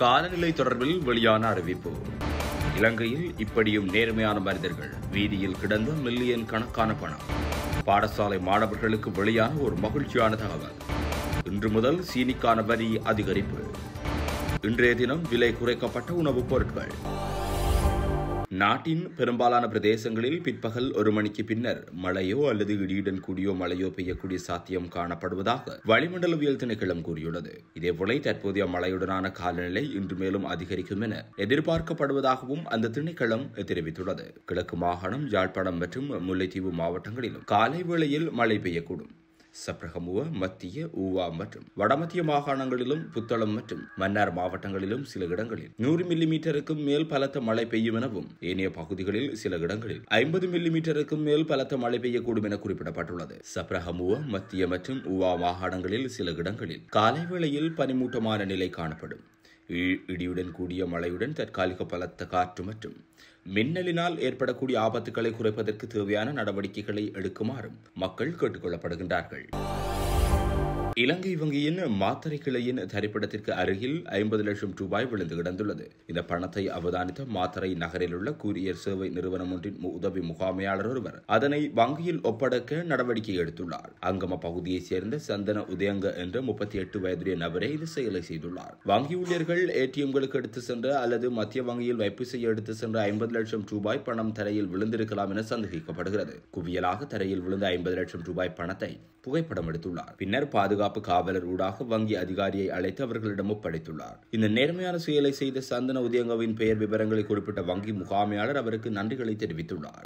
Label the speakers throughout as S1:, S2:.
S1: காலநிலை தொடர்பில் வெளியான அறிவிப்பு இலங்கையில் இப்படியும் நேர்மையான மனிதர்கள் வீதியில் கிடந்த மில்லியன் கணக்கான பணம் பாடசாலை மாணவர்களுக்கு வெளியான ஒரு மகிழ்ச்சியான தகவல் இன்று முதல் சீனிக்கான வரி அதிகரிப்பு இன்றைய தினம் விலை குறைக்கப்பட்ட உணவுப் பொருட்கள் நாட்டின் பெரும்பாலான பிரதேசங்களில் பிற்பகல் ஒரு மணிக்கு பின்னர் மழையோ அல்லது இடியுடன் கூடியோ மழையோ பெய்யக்கூடிய சாத்தியம் காணப்படுவதாக வளிமண்டலவியல் திணைக்களம் கூறியுள்ளது இதேபோல தற்போதைய மழையுடனான காலநிலை இன்று மேலும் அதிகரிக்கும் என எதிர்பார்க்கப்படுவதாகவும் அந்த திணைக்களம் தெரிவித்துள்ளது கிழக்கு மாகாணம் யாழ்ப்பாணம் மற்றும் முல்லைத்தீவு மாவட்டங்களிலும் காலை வேளையில் மழை பெய்யக்கூடும் சப்ரகமுவ மத்திய ஊவா மற்றும் வடமத்திய மாகாணங்களிலும் புத்தளம் மற்றும் மன்னார் மாவட்டங்களிலும் சில இடங்களில் நூறு மில்லி மீட்டருக்கும் மேல் பலத்த மழை பெய்யும் எனவும் ஏனைய பகுதிகளில் சில இடங்களில் ஐம்பது மில்லி மீட்டருக்கும் மேல் பலத்த மழை பெய்யக்கூடும் என குறிப்பிடப்பட்டுள்ளது சப்ரகமுவ மத்திய மற்றும் ஊவா மாகாணங்களில் சில இடங்களில் காலை வேளையில் பனிமூட்டமான நிலை காணப்படும் இ- இடியுடன் கூடிய மழையுடன் தற்காலிக பலத்த காற்று மற்றும் மின்னலினால் ஏற்படக்கூடிய ஆபத்துக்களை குறைப்பதற்கு தேவையான நடவடிக்கைகளை எடுக்குமாறும் மக்கள் கேட்டுக்கொள்ளப்படுகின்றார்கள் இலங்கை வங்கியின் மாத்தறை கிளையின் தரிப்பிடத்திற்கு அருகில் ஐம்பது லட்சம் ரூபாய் விழுந்து கிடந்துள்ளது இந்த பணத்தை அவதானித்த மாத்தறை நகரில் உள்ள கூரியர் சேவை நிறுவனம் ஒன்றின் மு- உதவி முகாமையாளர் ஒருவர் அதனை வங்கியில் ஒப்படைக்க நடவடிக்கை எடுத்துள்ளார் அங்கம பகுதியைச் சேர்ந்த சந்தன உதயங்க என்ற முப்பத்தி எட்டு வயதுடைய நபரே இந்த செயலை செய்துள்ளார் வங்கி ஊழியர்கள் ஏடிஎம்களுக்கு எடுத்து சென்ற அல்லது மத்திய வங்கியில் வைப்பு செய்ய எடுத்து சென்ற ஐம்பது லட்சம் ரூபாய் பணம் தரையில் விழுந்திருக்கலாம் என சந்தேகிக்கப்படுகிறது குவியலாக தரையில் விழுந்த ஐம்பது லட்சம் ரூபாய் பணத்தை புகைப்படம் எடுத்துள்ளார் பின்னர் பாதுகாப்பு காவலர் ஊடாக வங்கி அதிகாரியை அழைத்து அவர்களிடம் ஒப்படைத்துள்ளார் இந்த நேர்மையான செயலை செய்த சந்தன உதயங்கவின் பெயர் விவரங்களை குறிப்பிட்ட வங்கி முகாமையாளர் அவருக்கு நன்றிகளை தெரிவித்துள்ளார்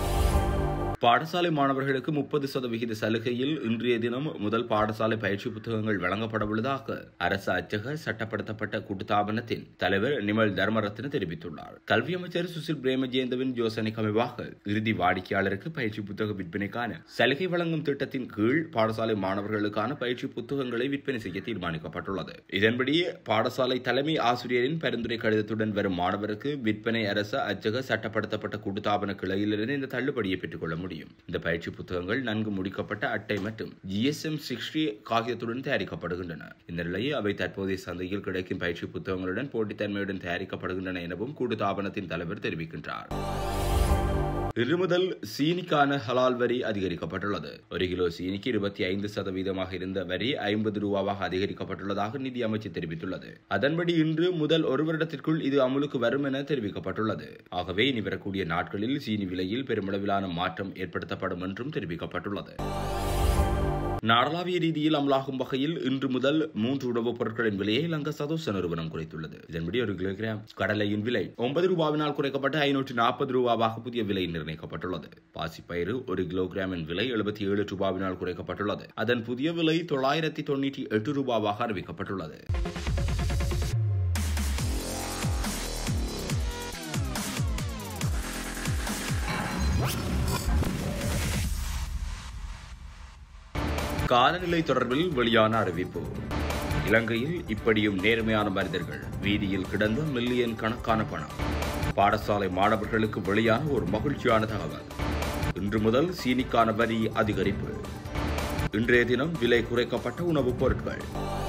S1: பாடசாலை மாணவர்களுக்கு முப்பது சதவிகித சலுகையில் இன்றைய தினம் முதல் பாடசாலை பயிற்சி புத்தகங்கள் வழங்கப்படவுள்ளதாக அரசு அச்சக சட்டப்படுத்தப்பட்ட கூட்டுத்தாபனத்தின் தலைவர் நிமல் தர்மரத்ன தெரிவித்துள்ளார் கல்வி அமைச்சர் சுசில் பிரேமஜேந்தவின் யோசனைக்கு அமைவாக இறுதி வாடிக்கையாளருக்கு பயிற்சி புத்தக விற்பனைக்கான சலுகை வழங்கும் திட்டத்தின் கீழ் பாடசாலை மாணவர்களுக்கான பயிற்சி புத்தகங்களை விற்பனை செய்ய தீர்மானிக்கப்பட்டுள்ளது இதன்படி பாடசாலை தலைமை ஆசிரியரின் பரிந்துரை கடிதத்துடன் வரும் மாணவருக்கு விற்பனை அரசு அச்சக சட்டப்படுத்தப்பட்ட கூட்டுத்தாபன கிளையிலிருந்து இந்த தள்ளுபடியை பெற்றுக் கொள்ள முடியும் இந்த பயிற்சி புத்தகங்கள் நன்கு முடிக்கப்பட்ட அட்டை மற்றும் ஜிஎஸ்எம் சிக்ஸ்டி காகிதத்துடன் தயாரிக்கப்படுகின்றன இந்த நிலையில் அவை தற்போதைய சந்தையில் கிடைக்கும் பயிற்சி புத்தகங்களுடன் போட்டித்தன்மையுடன் தயாரிக்கப்படுகின்றன எனவும் கூட்டுத்தாபனத்தின் தலைவர் தெரிவிக்கின்றார் இன்று முதல் சீனிக்கான ஹலால் வரி அதிகரிக்கப்பட்டுள்ளது ஒரு கிலோ சீனிக்கு இருபத்தி ஐந்து சதவீதமாக இருந்த வரி ஐம்பது ரூபாவாக அதிகரிக்கப்பட்டுள்ளதாக நிதி அமைச்சு தெரிவித்துள்ளது அதன்படி இன்று முதல் ஒரு வருடத்திற்குள் இது அமுலுக்கு வரும் என தெரிவிக்கப்பட்டுள்ளது ஆகவே இனி வரக்கூடிய நாட்களில் சீனி விலையில் பெருமளவிலான மாற்றம் ஏற்படுத்தப்படும் என்றும் தெரிவிக்கப்பட்டுள்ளது நாடளாவிய ரீதியில் அமலாகும் வகையில் இன்று முதல் மூன்று உணவுப் பொருட்களின் விலையை லங்கா சதோச நிறுவனம் குறைத்துள்ளது இதன்படி ஒரு கிலோகிராம் கடலையின் விலை ஒன்பது ரூபாவினால் குறைக்கப்பட்டு ஐநூற்று நாற்பது ரூபாவாக புதிய விலை நிர்ணயிக்கப்பட்டுள்ளது பாசிப்பயிறு ஒரு கிலோகிராமின் விலை எழுபத்தி ஏழு ரூபாவினால் குறைக்கப்பட்டுள்ளது அதன் புதிய விலை தொள்ளாயிரத்தி தொண்ணூற்றி எட்டு ரூபாவாக அறிவிக்கப்பட்டுள்ளது காலநிலை தொடர்பில் வெளியான அறிவிப்பு இலங்கையில் இப்படியும் நேர்மையான மனிதர்கள் வீதியில் கிடந்த மில்லியன் கணக்கான பணம் பாடசாலை மாணவர்களுக்கு வெளியான ஒரு மகிழ்ச்சியான தகவல் இன்று முதல் சீனிக்கான வரி அதிகரிப்பு இன்றைய தினம் விலை குறைக்கப்பட்ட உணவுப் பொருட்கள்